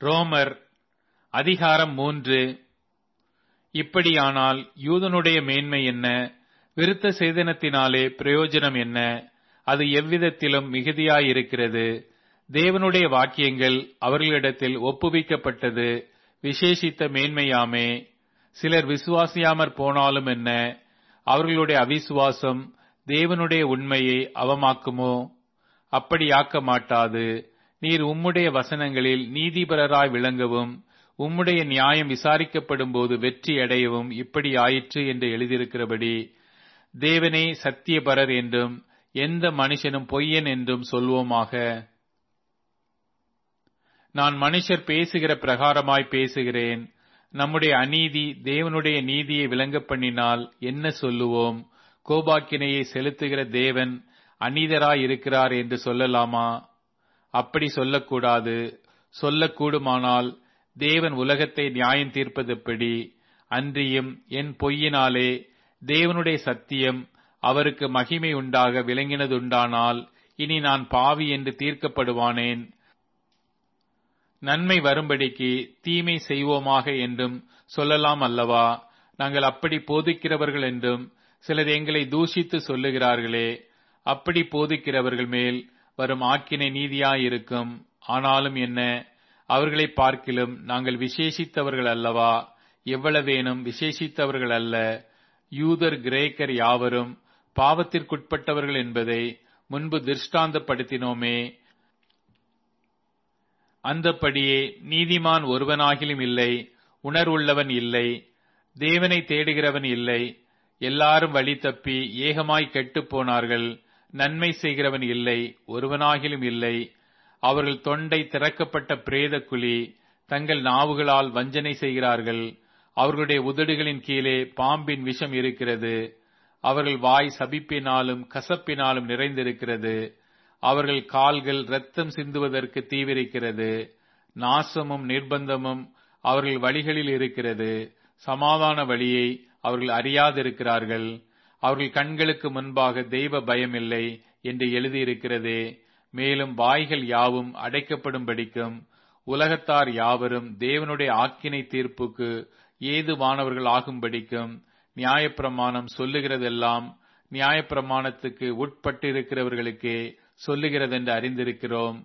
ரோமர் அதிகாரம் மூன்று இப்படியானால் யூதனுடைய மேன்மை என்ன விருத்த சேதனத்தினாலே பிரயோஜனம் என்ன அது எவ்விதத்திலும் மிகுதியாயிருக்கிறது தேவனுடைய வாக்கியங்கள் அவர்களிடத்தில் ஒப்புவிக்கப்பட்டது விசேஷித்த மேன்மையாமே சிலர் விசுவாசியாமற் போனாலும் என்ன அவர்களுடைய அவிசுவாசம் தேவனுடைய உண்மையை அவமாக்குமோ அப்படியாக்க மாட்டாது நீர் உம்முடைய வசனங்களில் நீதிபரராய் விளங்கவும் உம்முடைய நியாயம் விசாரிக்கப்படும் போது வெற்றி அடையவும் இப்படி ஆயிற்று என்று எழுதியிருக்கிறபடி தேவனே சத்தியபரர் என்றும் எந்த மனுஷனும் பொய்யன் என்றும் சொல்வோமாக நான் மனுஷர் பேசுகிற பிரகாரமாய் பேசுகிறேன் நம்முடைய அநீதி தேவனுடைய நீதியை விளங்க பண்ணினால் என்ன சொல்லுவோம் கோபாக்கினையை செலுத்துகிற தேவன் அநீதராய் இருக்கிறார் என்று சொல்லலாமா அப்படி சொல்லக்கூடாது சொல்லக்கூடுமானால் தேவன் உலகத்தை நியாயம் தீர்ப்பதெப்படி அன்றியும் என் பொய்யினாலே தேவனுடைய சத்தியம் அவருக்கு மகிமை உண்டாக விளங்கினதுண்டானால் இனி நான் பாவி என்று தீர்க்கப்படுவானேன் நன்மை வரும்படிக்கு தீமை செய்வோமாக என்றும் சொல்லலாம் அல்லவா நாங்கள் அப்படி போதிக்கிறவர்கள் என்றும் சிலர் எங்களை தூஷித்து சொல்லுகிறார்களே அப்படி போதிக்கிறவர்கள் மேல் வரும் ஆக்கினை நீதியாயிருக்கும் ஆனாலும் என்ன அவர்களை பார்க்கிலும் நாங்கள் விசேஷித்தவர்கள் அல்லவா எவ்வளவேனும் விசேஷித்தவர்கள் அல்ல யூதர் கிரேக்கர் யாவரும் பாவத்திற்குட்பட்டவர்கள் என்பதை முன்பு திருஷ்டாந்தப்படுத்தினோமே அந்தப்படியே நீதிமான் ஒருவனாகிலும் இல்லை உணர்வுள்ளவன் இல்லை தேவனை தேடுகிறவன் இல்லை எல்லாரும் வழி தப்பி ஏகமாய் கெட்டுப் போனார்கள் நன்மை செய்கிறவன் இல்லை ஒருவனாகிலும் இல்லை அவர்கள் தொண்டை திறக்கப்பட்ட பிரேத குழி தங்கள் நாவுகளால் வஞ்சனை செய்கிறார்கள் அவர்களுடைய உதடுகளின் கீழே பாம்பின் விஷம் இருக்கிறது அவர்கள் வாய் சபிப்பினாலும் கசப்பினாலும் நிறைந்திருக்கிறது அவர்கள் கால்கள் ரத்தம் சிந்துவதற்கு தீவிரிக்கிறது நாசமும் நிர்பந்தமும் அவர்கள் வழிகளில் இருக்கிறது சமாதான வழியை அவர்கள் அறியாதிருக்கிறார்கள் அவர்கள் கண்களுக்கு முன்பாக தெய்வ பயமில்லை என்று எழுதியிருக்கிறதே மேலும் வாய்கள் யாவும் அடைக்கப்படும்படிக்கும் உலகத்தார் யாவரும் தேவனுடைய ஆக்கினை தீர்ப்புக்கு ஏதுவானவர்கள் ஆகும்படிக்கும் நியாயப்பிரமாணம் சொல்லுகிறதெல்லாம் நியாயப்பிரமாணத்துக்கு உட்பட்டிருக்கிறவர்களுக்கே சொல்லுகிறதென்று அறிந்திருக்கிறோம்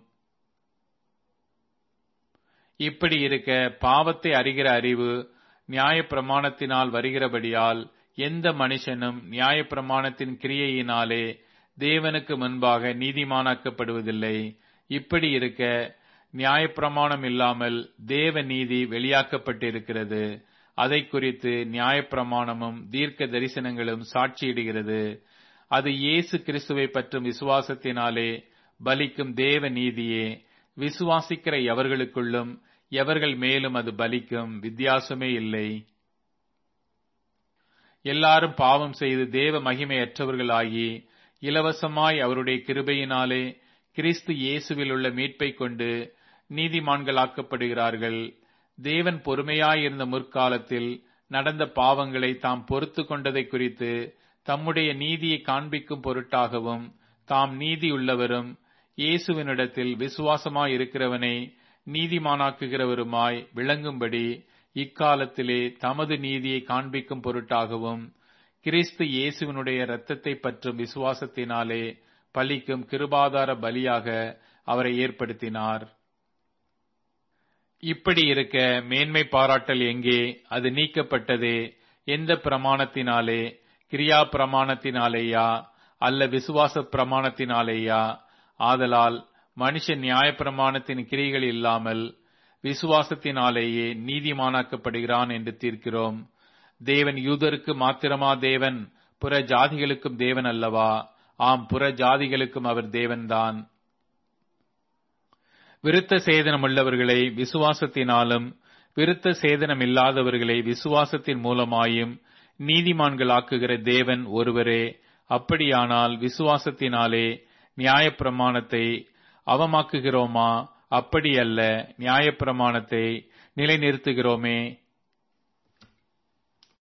இப்படி இருக்க பாவத்தை அறிகிற அறிவு நியாயப்பிரமாணத்தினால் வருகிறபடியால் எந்த மனுஷனும் நியாயப்பிரமாணத்தின் கிரியையினாலே தேவனுக்கு முன்பாக நீதிமானாக்கப்படுவதில்லை இப்படி இருக்க நியாயப்பிரமாணம் இல்லாமல் தேவ நீதி வெளியாக்கப்பட்டிருக்கிறது அதை குறித்து நியாயப்பிரமாணமும் தீர்க்க தரிசனங்களும் சாட்சியிடுகிறது அது இயேசு கிறிஸ்துவை பற்றும் விசுவாசத்தினாலே பலிக்கும் தேவ நீதியே விசுவாசிக்கிற எவர்களுக்குள்ளும் எவர்கள் மேலும் அது பலிக்கும் வித்தியாசமே இல்லை எல்லாரும் பாவம் செய்து தேவ மகிமையற்றவர்களாகி இலவசமாய் அவருடைய கிருபையினாலே கிறிஸ்து இயேசுவில் உள்ள மீட்பை கொண்டு நீதிமான்களாக்கப்படுகிறார்கள் தேவன் பொறுமையாயிருந்த முற்காலத்தில் நடந்த பாவங்களை தாம் பொறுத்து கொண்டதை குறித்து தம்முடைய நீதியை காண்பிக்கும் பொருட்டாகவும் தாம் நீதியுள்ளவரும் இயேசுவினிடத்தில் விசுவாசமாயிருக்கிறவனை நீதிமானாக்குகிறவருமாய் விளங்கும்படி இக்காலத்திலே தமது நீதியை காண்பிக்கும் பொருட்டாகவும் கிறிஸ்து இயேசுவினுடைய இரத்தத்தை பற்றும் விசுவாசத்தினாலே பலிக்கும் கிருபாதார பலியாக அவரை ஏற்படுத்தினார் இப்படி இருக்க மேன்மை பாராட்டல் எங்கே அது நீக்கப்பட்டதே எந்த பிரமாணத்தினாலே கிரியா பிரமாணத்தினாலேயா அல்ல விசுவாச பிரமாணத்தினாலேயா ஆதலால் மனுஷன் நியாய பிரமாணத்தின் கிரிகள் இல்லாமல் விசுவாசத்தினாலேயே நீதிமானாக்கப்படுகிறான் என்று தீர்க்கிறோம் தேவன் யூதருக்கு மாத்திரமா தேவன் புற ஜாதிகளுக்கும் தேவன் அல்லவா ஆம் புற ஜாதிகளுக்கும் அவர் தேவன்தான் விருத்த சேதனம் உள்ளவர்களை விசுவாசத்தினாலும் விருத்த சேதனம் இல்லாதவர்களை விசுவாசத்தின் மூலமாயும் நீதிமான்களாக்குகிற தேவன் ஒருவரே அப்படியானால் விசுவாசத்தினாலே நியாயப்பிரமாணத்தை அவமாக்குகிறோமா அப்படியல்ல நியாயப்பிரமாணத்தை நிலைநிறுத்துகிறோமே